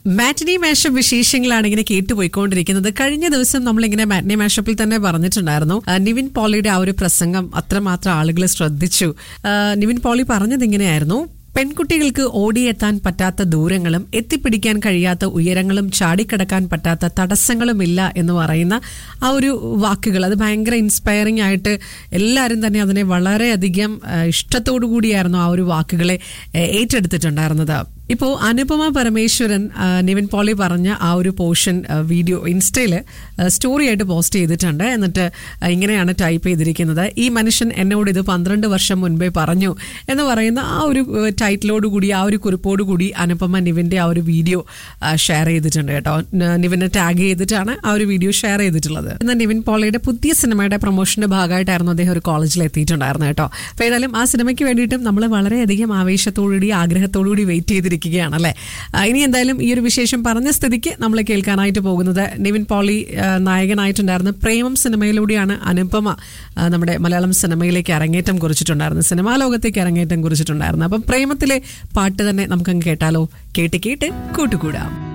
മാറ്റിനി mashup വിശേഷങ്ങളാണ് ഇങ്ങനെ കേട്ടുപോയിക്കൊണ്ടിരിക്കുന്നത് കഴിഞ്ഞ ദിവസം നമ്മളിങ്ങനെ മാറ്റിനി മാഷപ്പിൽ തന്നെ പറഞ്ഞിട്ടുണ്ടായിരുന്നു ആ, നിവിൻ പോളിയുടെ ആ ഒരു പ്രസംഗം അത്രമാത്രം ആളുകൾ ശ്രദ്ധിച്ചു ആ, നിവിൻ പോളി പറഞ്ഞത് ഇങ്ങനെയായിരുന്നു പെൺകുട്ടികൾക്ക് ഓടിയെത്താൻ പറ്റാത്ത ദൂരങ്ങളും എത്തിപ്പിടിക്കാൻ കഴിയാത്ത ഉയരങ്ങളും ചാടിക്കടക്കാൻ പറ്റാത്ത തടസ്സങ്ങളുമില്ല എന്ന് പറയുന്ന ആ ഒരു വാക്കുകൾ അത് ഭയങ്കര ഇൻസ്പയറിംഗ് ആയിട്ട് എല്ലാവരും തന്നെ അതിനെ വളരെയധികം ആ, ഇഷ്ടത്തോടു കൂടിയായിരുന്നു ആ ഒരു വാക്കുകളെ ആ, ഏറ്റെടുത്തിട്ടുണ്ടായിരുന്നത് ഇപ്പോൾ അനുപമ പരമേശ്വരൻ ആ, നിവിൻ പോളി പറഞ്ഞ ആ ഒരു പോർഷൻ വീഡിയോ ഇൻസ്റ്റയിൽ സ്റ്റോറി ആയിട്ട് പോസ്റ്റ് ചെയ്തിട്ടുണ്ട് എന്നിട്ട് ആ, ഇങ്ങനെയാണ് ടൈപ്പ് ചെയ്തിരിക്കുന്നത് ഈ മനുഷ്യൻ എന്നോട് ഇത് പന്ത്രണ്ട് വർഷം മുൻപേ പറഞ്ഞു എന്ന് പറയുന്ന ആ ഒരു ടൈറ്റിലോട് കൂടി ആ ഒരു കുറിപ്പോട് കൂടി അനുപമ നിവിൻ്റെ ആ ഒരു വീഡിയോ ഷെയർ ചെയ്തിട്ടുണ്ട് കേട്ടോ ന- നിവിനെ ടാഗ് ചെയ്തിട്ടാണ് ആ ഒരു വീഡിയോ ഷെയർ ചെയ്തിട്ടുള്ളത് എന്നാൽ നിവിൻ പോളിയുടെ പുതിയ സിനിമയുടെ പ്രൊമോഷന്റെ ഭാഗമായിട്ടായിരുന്നു അദ്ദേഹം ഒരു കോളേജിൽ എത്തിയിട്ടുണ്ടായിരുന്നു കേട്ടോ അപ്പോൾ ഏതായാലും ആ സിനിമയ്ക്ക് വേണ്ടിയിട്ടും നമ്മൾ വളരെയധികം ആവേശത്തോടുകൂടി ആഗ്രഹത്തോടുകൂടി വെയിറ്റ് ചെയ്തിരിക്കുകയാണ് അല്ലേ ആ, ഇനി എന്തായാലും ഈ ഒരു വിശേഷം പറഞ്ഞ സ്ഥിതിക്ക് നമ്മൾ കേൾക്കാനായിട്ട് പോകുന്നത് നിവിൻ പോളി ആ, നായകനായിട്ടുണ്ടായിരുന്ന പ്രേമം സിനിമയിലൂടെയാണ് അനുപമ ആ, നമ്മുടെ മലയാളം സിനിമയിലേക്ക് അരങ്ങേറ്റം കുറിച്ചിട്ടുണ്ടായിരുന്നത് സിനിമാ ലോകത്തേക്ക് അരങ്ങേറ്റം കുറിച്ചിട്ടുണ്ടായിരുന്നു അപ്പം പ്രേമത്തിലെ പാട്ട് തന്നെ നമുക്കങ്ങ് കേട്ടാലോ കേട്ട് കേട്ട് കൂട്ടുകൂടാം